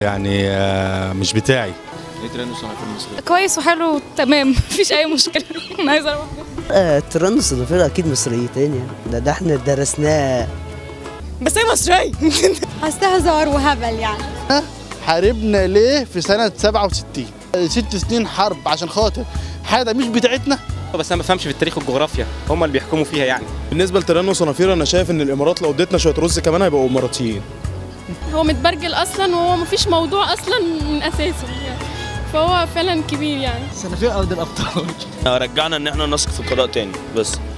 يعني آه، مش بتاعي ايه ترند الصنافير المصريه كويس وحلو تمام مفيش اي مشكله انا عايزه اروح آه، الترند الصنافير اكيد مصريتين يعني ده, ده احنا درسناه بس هي مصريه حاساها هزار وهبل يعني حاربنا ليه في سنة 67 ست سنين حرب عشان خاطر حاجة مش بتاعتنا بس انا ما بفهمش في التاريخ والجغرافيا هم اللي بيحكموا فيها يعني بالنسبه لترنو صنافير انا شايف ان الامارات لو اديتنا شويه رز كمان هيبقوا اماراتيين هو متبرجل اصلا وهو مفيش موضوع اصلا من اساسه يعني فهو فعلا كبير يعني صنافير ارض الابطال رجعنا ان احنا نثق في القضاء تاني بس